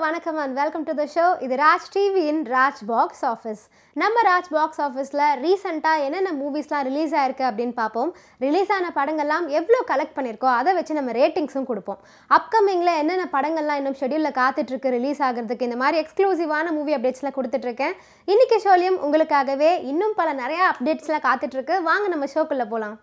வணக்கம் and welcome to the show இது ராஜ் டிவியின் ராஜ் பாக்ஸ் ஆஃபீஸ் நம்ம ராஜ் பாக்ஸ் ஆஃபீஸில் ரீசெண்டாக என்னென்ன மூவிஸ்லாம் ரிலீஸ் ஆயிருக்கு அப்படின்னு பார்ப்போம் ரிலீஸ் ஆன படங்கள்லாம் எவ்வளோ கலெக்ட் பண்ணியிருக்கோ அதை வச்சு நம்ம ரேட்டிங்ஸும் கொடுப்போம் அப்கமிங்கில் என்னென்ன படங்கள்லாம் இன்னும் ஷெடியூலில் காத்துட்ருக்கு ரிலீஸ் ஆகிறதுக்கு இந்த மாதிரி எக்ஸ்க்ளூசிவான மூவி அப்டேட்ஸ்லாம் கொடுத்துட்ருக்கேன் இன்றைக்கி ஷோலையும் உங்களுக்காகவே இன்னும் பல நிறையா அப்டேட்ஸ்லாம் காத்துட்ருக்கு வாங்க நம்ம ஷோக்குள்ளே போகலாம்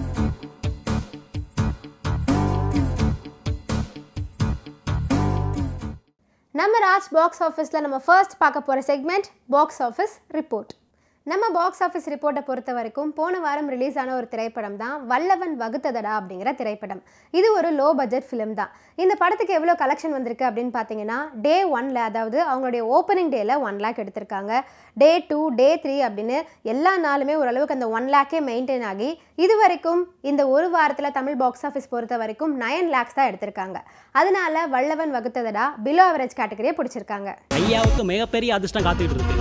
நம்ம ராஜ் பாக்ஸ் ஆஃபீஸில் நம்ம ஃபர்ஸ்ட் பார்க்க போகிற செக்மெண்ட் பாக்ஸ் ஆஃபீஸ் ரிப்போர்ட் நம்ம பாக்ஸ் ஆஃபீஸ் ரிப்போர்ட்டை பொறுத்த வரைக்கும் போன வாரம் ரிலீஸ் ஆன ஒரு திரைப்படம் தான் வல்லவன் வகுத்ததடா அப்படிங்கிற திரைப்படம் இது ஒரு லோ பட்ஜெட் ஃபிலிம் தான் இந்த படத்துக்கு எவ்வளோ கலெக்ஷன் வந்திருக்கு அப்படின்னு பார்த்தீங்கன்னா டே ஒன்ல அதாவது அவங்களுடைய ஓப்பனிங் டேல ஒன் லேக் எடுத்திருக்காங்க டே டூ டே த்ரீ அப்படின்னு எல்லா நாளுமே ஓரளவுக்கு அந்த ஒன் லேக்கே மெயின்டைன் ஆகி இது வரைக்கும் இந்த ஒரு வாரத்தில் தமிழ் பாக்ஸ் ஆஃபீஸ் பொறுத்த வரைக்கும் நயன் லேக்ஸ் தான் எடுத்திருக்காங்க அதனால வல்லவன் வகுத்ததடா பிலோ அவரேஜ் கேட்டகரியை பிடிச்சிருக்காங்க ஐயாவுக்கு மிகப்பெரிய அதிர்ஷ்டம் காத்துக்கிட்டு இருக்கு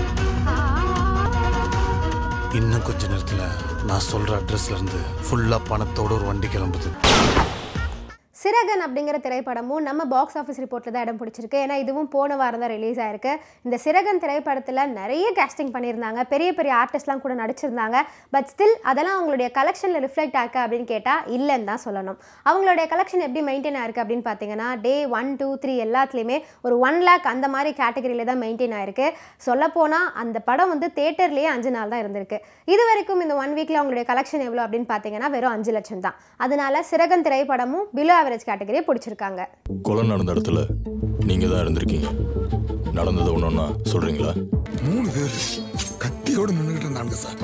இன்னும் கொஞ்ச நேரத்தில் நான் சொல்கிற அட்ரஸ்லேருந்து ஃபுல்லாக பணத்தோட ஒரு வண்டி கிளம்புது சிறகன் அப்படிங்கிற திரைப்படமும் நம்ம பாக்ஸ் ஆஃபீஸ் ரிப்போர்ட்டில் தான் இடம் பிடிச்சிருக்கு ஏன்னா இதுவும் போன வாரம் தான் ரிலீஸ் ஆயிருக்கு இந்த சிறகன் திரைப்படத்தில் நிறைய கேஸ்டிங் பண்ணியிருந்தாங்க பெரிய பெரிய ஆர்டிஸ்ட்லாம் கூட நடிச்சிருந்தாங்க பட் ஸ்டில் அதெல்லாம் அவங்களுடைய கலெக்ஷனில் ரிஃப்ளெக்ட் ஆயிருக்கு அப்படின்னு கேட்டால் இல்லைன்னு தான் சொல்லணும் அவங்களுடைய கலெக்ஷன் எப்படி மெயின்டைன் ஆயிருக்கு அப்படின்னு பார்த்தீங்கன்னா டே ஒன் டூ த்ரீ எல்லாத்துலேயுமே ஒரு ஒன் லேக் அந்த மாதிரி கேட்டகரியில் தான் மெயின்டைன் ஆயிருக்கு சொல்லப்போனால் அந்த படம் வந்து தேட்டர்லேயே அஞ்சு நாள் தான் இருந்திருக்கு இது வரைக்கும் இந்த ஒன் வீக்கில் அவங்களுடைய கலெக்ஷன் எவ்வளோ அப்படின்னு பார்த்தீங்கன்னா வெறும் அஞ்சு லட்சம் தான் அதனால சிறகன் திரைப்படமும் பிலோ ஆவரேஜ் கேட்டகரியை பிடிச்சிருக்காங்க கொலை நடந்த இடத்துல நீங்க தான் இருந்திருக்கீங்க நடந்தது ஒன்றா சொல்றீங்களா மூணு பேர் கத்தியோடு நின்றுகிட்டு இருந்தாங்க சார்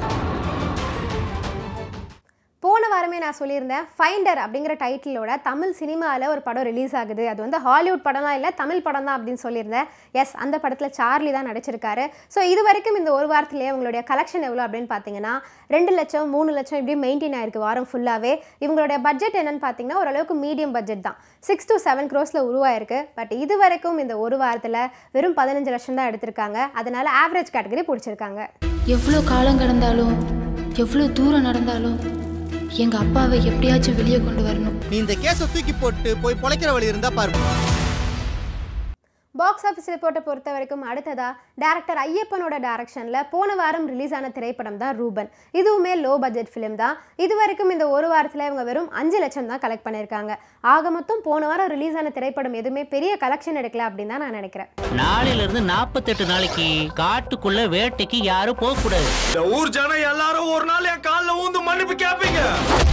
போன வாரமே நான் சொல்லியிருந்தேன் ஃபைண்டர் அப்படிங்கிற டைட்டிலோட தமிழ் சினிமாவில் ஒரு படம் ரிலீஸ் ஆகுது அது வந்து ஹாலிவுட் படம்லாம் இல்லை தமிழ் படம் தான் அப்படின்னு சொல்லியிருந்தேன் எஸ் அந்த படத்தில் சார்லி தான் நடிச்சிருக்காரு ஸோ இது வரைக்கும் இந்த ஒரு வாரத்திலேயே அவங்களுடைய கலெக்ஷன் எவ்வளோ அப்படின்னு பார்த்தீங்கன்னா ரெண்டு லட்சம் மூணு லட்சம் இப்படி மெயின்டைன் ஆயிருக்கு வாரம் ஃபுல்லாகவே இவங்களுடைய பட்ஜெட் என்னன்னு பார்த்தீங்கன்னா ஓரளவுக்கு மீடியம் பட்ஜெட் தான் சிக்ஸ் to செவன் க்ரோஸில் உருவாயிருக்கு பட் இது வரைக்கும் இந்த ஒரு வாரத்தில் வெறும் பதினஞ்சு லட்சம் தான் எடுத்திருக்காங்க அதனால ஆவரேஜ் கேட்டகரி பிடிச்சிருக்காங்க எவ்வளோ காலம் கடந்தாலும் எவ்வளோ தூரம் நடந்தாலும் எங்க அப்பாவை எப்படியாச்சும் வெளியே கொண்டு வரணும் நீ இந்த கேஸை தூக்கி போட்டு போய் பொழைக்கிற வழி இருந்தா பாரு பாக்ஸ் ஆஃபீஸ் ரிப்போர்ட்டை பொறுத்த வரைக்கும் அடுத்ததா டேரக்டர் ஐயப்பனோட டைரக்ஷனில் போன வாரம் ரிலீஸ் ஆன திரைப்படம் தான் ரூபன் இதுவுமே லோ பட்ஜெட் ஃபிலிம் தான் இது வரைக்கும் இந்த ஒரு வாரத்தில் இவங்க வெறும் அஞ்சு லட்சம் தான் கலெக்ட் பண்ணியிருக்காங்க ஆக மொத்தம் போன வாரம் ரிலீஸ் ஆன திரைப்படம் எதுவுமே பெரிய கலெக்ஷன் எடுக்கல அப்படின்னு தான் நான் நினைக்கிறேன் நாளையில இருந்து நாற்பத்தெட்டு நாளைக்கு காட்டுக்குள்ள வேட்டைக்கு யாரும் போக கூடாது இந்த ஊர் ஜனம் எல்லாரும் ஒரு நாள் என் காலில் ஊந்து மன்னிப்பு கேட்பீங்க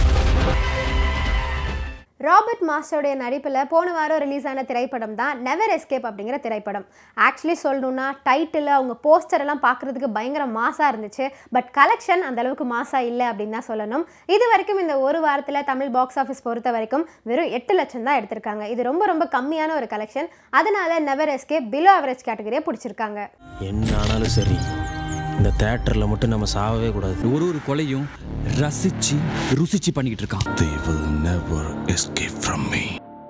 ராபர்ட் மாஸ்டருடைய நடிப்பில் போன வாரம் ரிலீஸ் ஆன திரைப்படம் தான் நெவர் எஸ்கேப் அப்படிங்கிற திரைப்படம் ஆக்சுவலி சொல்லணும்னா டைட்டில் அவங்க போஸ்டர் எல்லாம் பார்க்குறதுக்கு பயங்கர மாசாக இருந்துச்சு பட் கலெக்ஷன் அந்த அளவுக்கு மாசாக இல்லை அப்படின்னு தான் சொல்லணும் இது வரைக்கும் இந்த ஒரு வாரத்தில் தமிழ் பாக்ஸ் ஆஃபீஸ் பொறுத்த வரைக்கும் வெறும் எட்டு லட்சம் தான் எடுத்திருக்காங்க இது ரொம்ப ரொம்ப கம்மியான ஒரு கலெக்ஷன் அதனால நெவர் எஸ்கேப் பிலோ அவரேஜ் கேட்டகரியை பிடிச்சிருக்காங்க என்ன ஆனாலும் சரி இந்த தேட்டரில் மட்டும் நம்ம சாவவே கூடாது ஒரு ஒரு கொலையும் ரசிச்சு ருசிச்சு பண்ணிக்கிட்டு இருக்கான் They will never escape from me.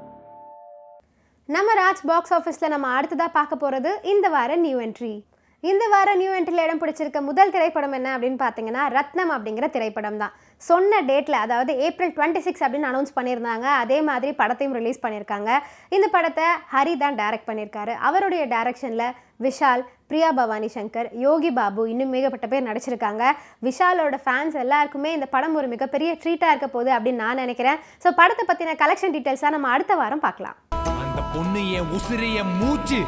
நம்ம ராஜ் பாக்ஸ் ஆஃபீஸில் நம்ம அடுத்ததாக பார்க்க போகிறது இந்த வார நியூ என்ட்ரி இந்த வார நியூ என்ட்ரியில் இடம் பிடிச்சிருக்க முதல் திரைப்படம் என்ன அப்படின்னு பார்த்தீங்கன்னா ரத்னம் அப்படிங்கிற திரைப்படம் தான் சொன்ன டேட்டில் அதாவது ஏப்ரல் டுவெண்ட்டி சிக்ஸ் அப்படின்னு அனௌன்ஸ் பண்ணியிருந்தாங்க அதே மாதிரி படத்தையும் ரிலீஸ் பண்ணியிருக்காங்க இந்த படத்தை ஹரி தான் டைரக்ட் பண்ணியிருக்காரு அவருடைய டைரக்ஷனில் விஷால் பிரியா பவானி சங்கர் யோகி பாபு இன்னும் மிகப்பட்ட பேர் நடிச்சிருக்காங்க விஷாலோட ஃபேன்ஸ் எல்லாருக்குமே இந்த படம் ஒரு மிகப்பெரிய ட்ரீட்டாக இருக்க போகுது அப்படின்னு நான் நினைக்கிறேன் ஸோ படத்தை பற்றின கலெக்ஷன் டீட்டெயில்ஸாக நம்ம அடுத்த வாரம் பார்க்கலாம் அந்த பொண்ணு என் உசிறு என் மூச்சு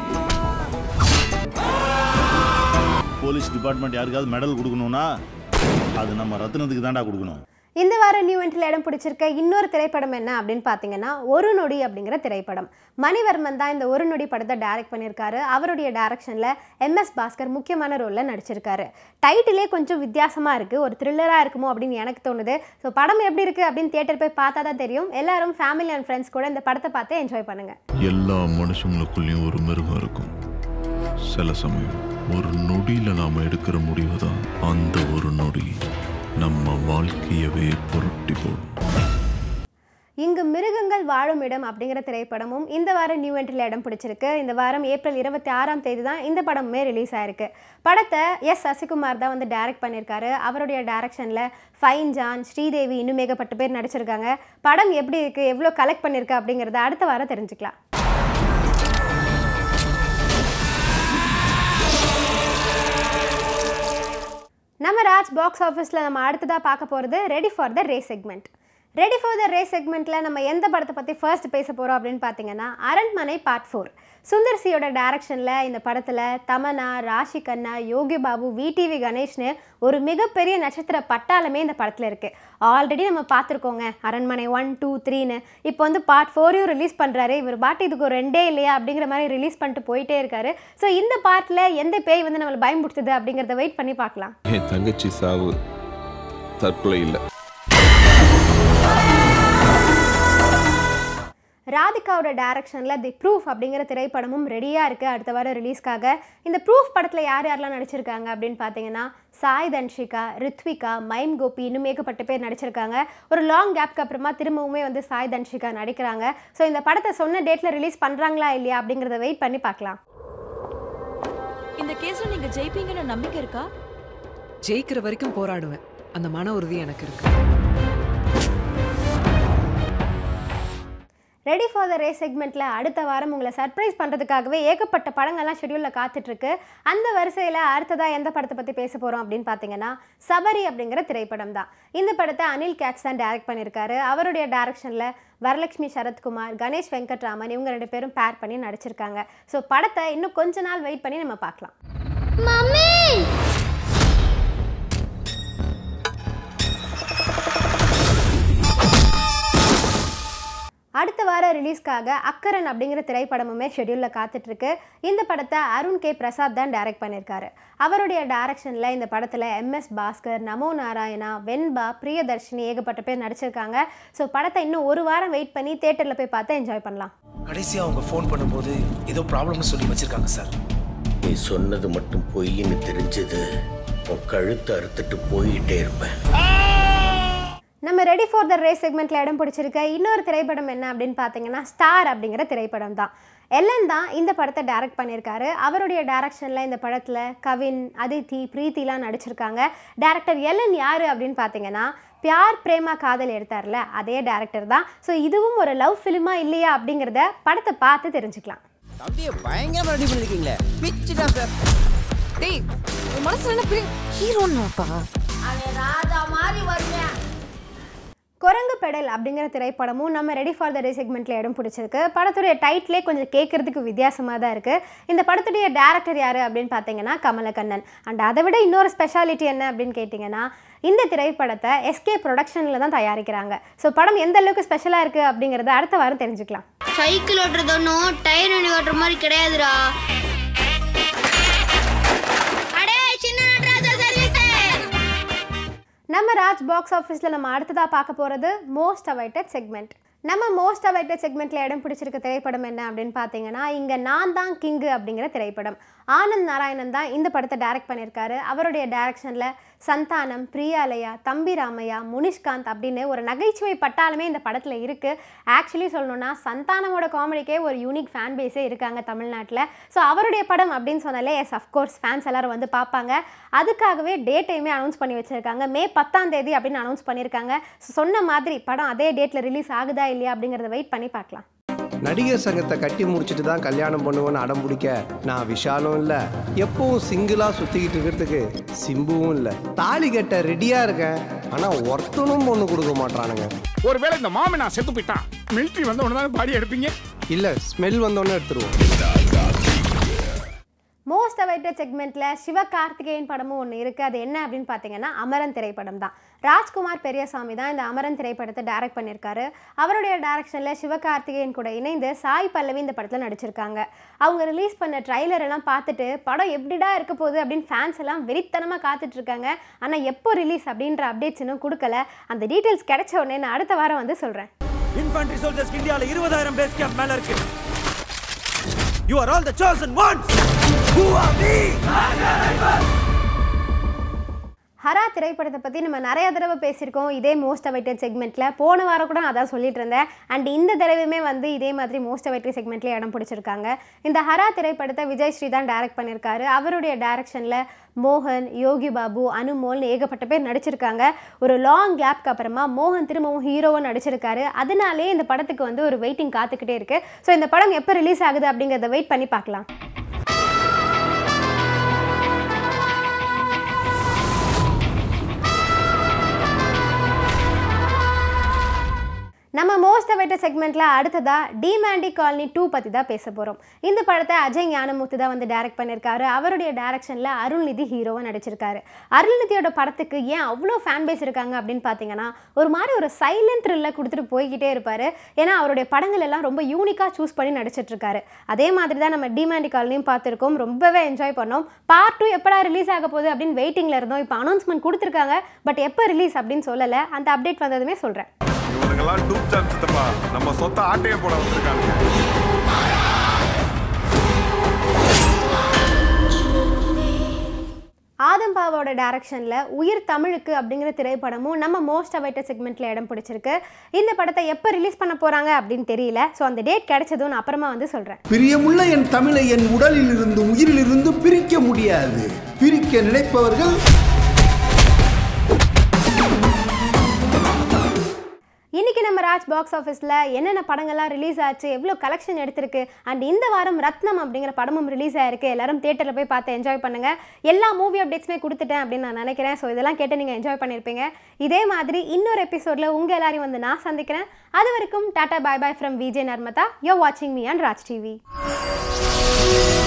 போலீஸ் டிபார்ட்மெண்ட் யாருக்காவது மெடல் கொடுக்கணும்னா அது நம்ம ரத்னத்துக்கு தான்டா கொடுக்கணும் இந்த வார நியூ என்ட்ரியில் இடம் பிடிச்சிருக்க இன்னொரு திரைப்படம் என்ன அப்படின்னு பார்த்தீங்கன்னா ஒரு நொடி அப்படிங்கிற திரைப்படம் மணிவர்மன் தான் இந்த ஒரு நொடி படத்தை டைரக்ட் பண்ணியிருக்காரு அவருடைய டைரக்ஷனில் எம்எஸ் பாஸ்கர் முக்கியமான ரோலில் நடிச்சிருக்காரு டைட்டிலே கொஞ்சம் வித்தியாசமாக இருக்குது ஒரு த்ரில்லராக இருக்குமோ அப்படின்னு எனக்கு தோணுது ஸோ படம் எப்படி இருக்குது அப்படின்னு தியேட்டர் போய் பார்த்தா தான் தெரியும் எல்லாரும் ஃபேமிலி அண்ட் ஃப்ரெண்ட்ஸ் கூட இந்த படத்தை பார்த்து என்ஜாய் பண்ணுங்கள் எல்லா மனுஷங்களுக்குள்ளேயும் ஒரு மிருகம் இருக்கும் சில சமயம் ஒரு நொடியில நாம எடுக்கிற முடிவு தான் அந்த ஒரு நொடி நம்ம வாழ்க்கையவே புரட்டி போடும் இங்கு மிருகங்கள் வாழும் இடம் அப்படிங்கிற திரைப்படமும் இந்த வாரம் நியூ என்ட்ரியில் இடம் பிடிச்சிருக்கு இந்த வாரம் ஏப்ரல் இருபத்தி ஆறாம் தேதி தான் இந்த படமுமே ரிலீஸ் ஆயிருக்கு படத்தை எஸ் சசிகுமார் தான் வந்து டைரக்ட் பண்ணியிருக்காரு அவருடைய டைரக்ஷனில் ஃபைன் ஜான் ஸ்ரீதேவி இன்னும் ஏகப்பட்ட பேர் நடிச்சிருக்காங்க படம் எப்படி இருக்குது எவ்வளோ கலெக்ட் பண்ணியிருக்கு அப்படிங்கிறத அடுத்த வாரம் தெரிஞ்சுக்கலாம் நம்ம ராஜ் பாக்ஸ் ஆஃபீஸில் நம்ம அடுத்ததாக பார்க்க போகிறது ready for the race segment ready for the race செக்மெண்ட்டில் நம்ம எந்த படத்தை பற்றி ஃபர்ஸ்ட் பேச போகிறோம் அப்படின்னு பார்த்தீங்கன்னா அரண்மனை பார்ட் ஃபோர் சுந்தர் சியோட டைரக்ஷனில் இந்த படத்தில் தமனா ராஷி கண்ணா யோகி பாபு விடிவி கணேஷ்னு ஒரு மிகப்பெரிய நட்சத்திர பட்டாளமே இந்த படத்தில் இருக்குது ஆல்ரெடி நம்ம பார்த்துருக்கோங்க அரண்மனை ஒன் டூ த்ரீன்னு இப்போ வந்து பார்ட் ஃபோரையும் ரிலீஸ் பண்ணுறாரு இவர் பாட்டு இதுக்கு ஒரு ரெண்டே இல்லையா அப்படிங்கிற மாதிரி ரிலீஸ் பண்ணிட்டு போயிட்டே இருக்காரு ஸோ இந்த பார்ட்டில் எந்த பேய் வந்து நம்மளை பயமுடுத்துது அப்படிங்கிறத வெயிட் பண்ணி பார்க்கலாம் என் தங்கச்சி சாவு தற்கொலை இல்லை ராதிகாவோட டைரக்ஷனில் தி ப்ரூஃப் அப்படிங்கிற திரைப்படமும் ரெடியாக இருக்குது அடுத்த வாரம் ரிலீஸ்க்காக இந்த ப்ரூஃப் படத்தில் யார் யாரெல்லாம் நடிச்சிருக்காங்க அப்படின்னு பார்த்தீங்கன்னா சாய் தன்ஷிகா ரித்விகா மைம் கோபி இன்னும் ஏகப்பட்ட பேர் நடிச்சிருக்காங்க ஒரு லாங் கேப்க்கு அப்புறமா திரும்பவுமே வந்து சாய் தன்ஷிகா நடிக்கிறாங்க ஸோ இந்த படத்தை சொன்ன டேட்டில் ரிலீஸ் பண்ணுறாங்களா இல்லையா அப்படிங்கிறத வெயிட் பண்ணி பார்க்கலாம் இந்த கேஸ்ல நீங்க ஜெயிப்பீங்கன்னு நம்பிக்கை இருக்கா ஜெயிக்கிற வரைக்கும் போராடுவேன் அந்த மன உறுதி எனக்கு இருக்கு ரெடி ஃபார் த ரேஸ் செக்மெண்ட்டில் அடுத்த வாரம் உங்களை சர்ப்ரைஸ் பண்ணுறதுக்காகவே ஏகப்பட்ட படங்கள்லாம் ஷெடியூலில் காத்துட்ருக்கு அந்த வரிசையில் அடுத்ததாக எந்த படத்தை பற்றி பேச போகிறோம் அப்படின்னு பார்த்தீங்கன்னா சபரி அப்படிங்கிற திரைப்படம் தான் இந்த படத்தை அனில் கேட்ஸ் தான் டைரக்ட் பண்ணியிருக்காரு அவருடைய டைரக்ஷனில் வரலட்சுமி சரத்குமார் கணேஷ் வெங்கட்ராமன் இவங்க ரெண்டு பேரும் பேர் பண்ணி நடிச்சிருக்காங்க ஸோ படத்தை இன்னும் கொஞ்ச நாள் வெயிட் பண்ணி நம்ம பார்க்கலாம் அடுத்த வாரம் ரிலீஸ்க்காக அக்கரன் அப்படிங்கிற திரைப்படமுமே ஷெடியூலில் காத்துட்ருக்கு இந்த படத்தை அருண் கே பிரசாத் தான் டைரக்ட் பண்ணியிருக்காரு அவருடைய டைரக்ஷனில் இந்த படத்தில் எம்எஸ் பாஸ்கர் நமோ நாராயணா வெண்பா பிரியதர்ஷினி ஏகப்பட்ட பேர் நடிச்சிருக்காங்க ஸோ படத்தை இன்னும் ஒரு வாரம் வெயிட் பண்ணி தேட்டரில் போய் பார்த்து என்ஜாய் பண்ணலாம் கடைசியாக அவங்க ஃபோன் பண்ணும்போது ஏதோ ப்ராப்ளம்னு சொல்லி வச்சிருக்காங்க சார் நீ சொன்னது மட்டும் பொய்ன்னு தெரிஞ்சது உன் கழுத்தை அறுத்துட்டு போயிட்டே இருப்பேன் நம்ம ரெடி ஃபார் த ரேஸ் செக்மெண்ட்டில் இடம் பிடிச்சிருக்க இன்னொரு திரைப்படம் என்ன அப்படின்னு பார்த்தீங்கன்னா ஸ்டார் அப்படிங்கிற திரைப்படம் தான் எல்லன் தான் இந்த படத்தை டைரக்ட் பண்ணியிருக்காரு அவருடைய டைரக்ஷனில் இந்த படத்தில் கவின் அதித்தி பிரீத்திலாம் நடிச்சிருக்காங்க டேரக்டர் எல்லன் யார் அப்படின்னு பார்த்தீங்கன்னா பியார் பிரேமா காதல் எடுத்தார்ல அதே டேரக்டர் தான் ஸோ இதுவும் ஒரு லவ் ஃபிலிமா இல்லையா அப்படிங்கிறத படத்தை பார்த்து தெரிஞ்சுக்கலாம் தம்பியை பயங்கரமா ரெடி பண்ணிருக்கீங்களே பிச்சு தான் சார் டேய் உன் மனசுல என்ன பெரிய ஹீரோன்னாப்பா அவன் ராஜா மாதிரி வருவேன் குரங்கு பெடல் அப்படிங்கிற திரைப்படமும் நம்ம ரெடி ஃபார் த ரே செக்மெண்ட்டில் இடம் பிடிச்சிருக்கு படத்துடைய டைட்டிலே கொஞ்சம் கேட்குறதுக்கு வித்தியாசமாக தான் இருக்குது இந்த படத்துடைய டேரக்டர் யார் அப்படின்னு பார்த்தீங்கன்னா கமலக்கண்ணன் அண்ட் அதை விட இன்னொரு ஸ்பெஷாலிட்டி என்ன அப்படின்னு கேட்டிங்கன்னா இந்த திரைப்படத்தை எஸ்கே ப்ரொடக்ஷனில் தான் தயாரிக்கிறாங்க ஸோ படம் எந்த அளவுக்கு ஸ்பெஷலாக இருக்குது அப்படிங்கிறத அடுத்த வாரம் தெரிஞ்சுக்கலாம் சைக்கிள் ஓட்டுறது ஒன்றும் டயர் வண்டி ஓட்டுற மாதிரி கிடையாதுடா அடே சின்ன நடராஜா சர்வீஸ் நம்ம ராஜ் பாக்ஸ் ஆஃபீஸில் நம்ம அடுத்ததாக பார்க்க போகிறது மோஸ்ட் அவைட்டட் செக்மெண்ட் நம்ம மோஸ்ட் அவைட்டட் செக்மெண்ட்டில் இடம் பிடிச்சிருக்க திரைப்படம் என்ன அப்படின்னு பார்த்தீங்கன்னா இங்கே நான் தான் கிங்கு அப்படிங்கிற திரைப்படம் ஆனந்த் நாராயணன் தான் இந்த படத்தை டைரக்ட் பண்ணியிருக்காரு அவருடைய டைரக்ஷனில் சந்தானம் பிரியாலயா தம்பி ராமையா முனிஷ்காந்த் அப்படின்னு ஒரு நகைச்சுவை பட்டாலுமே இந்த படத்தில் இருக்குது ஆக்சுவலி சொல்லணும்னா சந்தானமோட காமெடிக்கே ஒரு யூனிக் ஃபேன் பேஸே இருக்காங்க தமிழ்நாட்டில் ஸோ அவருடைய படம் அப்படின்னு சொன்னாலே எஸ் அஃப்கோர்ஸ் ஃபேன்ஸ் எல்லாரும் வந்து பார்ப்பாங்க அதுக்காகவே டேட்டையுமே அனௌன்ஸ் பண்ணி வச்சுருக்காங்க மே பத்தாம் தேதி அப்படின்னு அனௌன்ஸ் பண்ணியிருக்காங்க So, சொன்ன மாதிரி படம் அதே டேட்டில் ரிலீஸ் ஆகுதா இல்லையா அப்படிங்கிறத வெயிட் பண்ணி பார்க்கலாம் நடிகர் சங்கத்தை கட்டி முடிச்சிட்டு தான் கல்யாணம் பண்ணுவேன்னு அடம் பிடிக்க நான் விஷாலும் இல்லை எப்பவும் சிங்கிளா சுத்திக்கிட்டு இருக்கிறதுக்கு சிம்புவும் இல்லை தாலி கட்ட ரெடியா இருக்கேன் ஆனா ஒருத்தனும் பொண்ணு கொடுக்க மாட்டானுங்க ஒருவேளை இந்த மாமன் நான் செத்து போயிட்டான் மிலிட்ரி வந்த உடனே தான் பாடி எடுப்பீங்க இல்ல ஸ்மெல் வந்தோடனே எடுத்துருவோம் மோஸ்ட் அவைட்டட் செக்மெண்ட்டில் சிவகார்த்திகேயன் படமும் ஒன்று இருக்குது அது என்ன அப்படின்னு பார்த்தீங்கன்னா அமரன் திரைப்படம் தான் ராஜ்குமார் பெரியசாமி தான் இந்த அமரன் திரைப்படத்தை டைரக்ட் பண்ணியிருக்காரு அவருடைய டைரக்ஷனில் சிவகார்த்திகேயன் கூட இணைந்து சாய் பல்லவி இந்த படத்தில் நடிச்சிருக்காங்க அவங்க ரிலீஸ் பண்ண ட்ரைலர் எல்லாம் பார்த்துட்டு படம் எப்படிடா இருக்க போகுது அப்படின்னு ஃபேன்ஸ் எல்லாம் வெறித்தனமாக காத்துட்டு இருக்காங்க ஆனால் எப்போ ரிலீஸ் அப்படின்ற அப்டேட்ஸ் இன்னும் கொடுக்கல அந்த டீட்டெயில்ஸ் கிடைச்ச உடனே நான் அடுத்த வாரம் வந்து சொல்கிறேன் இன்ஃபன்ட்ரி சோல்ஜர்ஸ் இந்தியால இருபதாயிரம் பேஸ் கேம்ப் மேல இருக்கு you are all the chosen ones who are we Hara திரைப்படத்தை பற்றி நம்ம நிறைய தடவை பேசியிருக்கோம் இதே மோஸ்ட் அவைட்டட் செக்மெண்ட்டில் போன வாரம் கூட நான் அதான் சொல்லிட்டு இருந்தேன் அண்ட் இந்த தடவையுமே வந்து இதே மாதிரி மோஸ்ட் அவைட்டட் செக்மெண்ட்லேயே இடம் பிடிச்சிருக்காங்க இந்த ஹரா திரைப்படத்தை விஜய் ஸ்ரீ தான் டைரக்ட் பண்ணியிருக்காரு அவருடைய டைரக்ஷனில் மோகன் யோகி பாபு அனுமோல்னு ஏகப்பட்ட பேர் நடிச்சிருக்காங்க ஒரு லாங் கேப்க்கு அப்புறமா மோகன் திரும்பவும் ஹீரோவாக நடிச்சிருக்காரு அதனாலே இந்த படத்துக்கு வந்து ஒரு வெயிட்டிங் காத்துக்கிட்டே இருக்கு ஸோ இந்த படம் எப்போ ரிலீஸ் ஆகுது அப்படிங்கிறத வெயிட் பண்ணி பார்க்கலாம் நம்ம மோஸ்ட் அவைட்ட செக்மெண்ட்ல அடுத்ததா டிமாண்டி காலனி டூ பற்றி தான் பேச போகிறோம் இந்த படத்தை அஜய் ஞானமூர்த்தி தான் வந்து டைரக்ட் பண்ணியிருக்காரு அவருடைய டைரக்ஷனில் அருள்நிதி ஹீரோவாக நடிச்சிருக்காரு அருள்நிதியோட படத்துக்கு ஏன் அவ்வளோ ஃபேன் பேஸ் இருக்காங்க அப்படின்னு பார்த்தீங்கன்னா ஒரு மாதிரி ஒரு சைலண்ட் த்ரில்ல கொடுத்துட்டு போய்கிட்டே இருப்பார் ஏன்னா அவருடைய படங்கள் எல்லாம் ரொம்ப யூனிக்காக சூஸ் பண்ணி நடிச்சிட்டு இருக்காரு அதே மாதிரி தான் நம்ம டிமாண்டி காலனியும் பார்த்துருக்கோம் ரொம்பவே என்ஜாய் பண்ணோம் பார்ட் டூ எப்படா ரிலீஸ் ஆக போகுது அப்படின்னு வெயிட்டிங்கில் இருந்தோம் இப்போ அனௌன்ஸ்மெண்ட் கொடுத்துருக்காங்க பட் எப்போ ரிலீஸ் அப்படின்னு சொல்லலை அந்த அப்டேட் வந்ததுமே சொல்கிறேன் இவனுங்கெல்லாம் டூப் சாப் சித்தப்பா நம்ம சொத்த ஆட்டையை போட வந்திருக்கானுங்க ஆதம் பாவோட டைரக்ஷனில் உயிர் தமிழுக்கு அப்படிங்கிற திரைப்படமும் நம்ம மோஸ்ட் அவைட்டட் செக்மெண்ட்டில் இடம் பிடிச்சிருக்கு இந்த படத்தை எப்போ ரிலீஸ் பண்ண போகிறாங்க அப்படின்னு தெரியல ஸோ அந்த டேட் கிடைச்சதும் நான் அப்புறமா வந்து சொல்கிறேன் பிரியமுள்ள என் தமிழை என் உடலில் இருந்து உயிரில் இருந்து பிரிக்க முடியாது பிரிக்க நினைப்பவர்கள் இன்னைக்கு நம்ம ராஜ் பாக்ஸ் ஆஃபீஸில் என்னென்ன படங்கள்லாம் ரிலீஸ் ஆச்சு எவ்வளோ கலெக்ஷன் எடுத்திருக்கு அண்ட் இந்த வாரம் ரத்னம் அப்படிங்கிற படமும் ரிலீஸ் ஆயிருக்கு எல்லாரும் தேட்டரில் போய் பார்த்து என்ஜாய் பண்ணுங்க எல்லா மூவி அப்டேட்ஸுமே கொடுத்துட்டேன் அப்படின்னு நான் நினைக்கிறேன் ஸோ இதெல்லாம் கேட்டு நீங்கள் என்ஜாய் பண்ணியிருப்பீங்க இதே மாதிரி இன்னொரு எபிசோடில் உங்கள் எல்லாரையும் வந்து நான் சந்திக்கிறேன் அது வரைக்கும் tata bye bye from Vijay Narmada yo வாட்சிங் மீ அண்ட் ராஜ் டிவி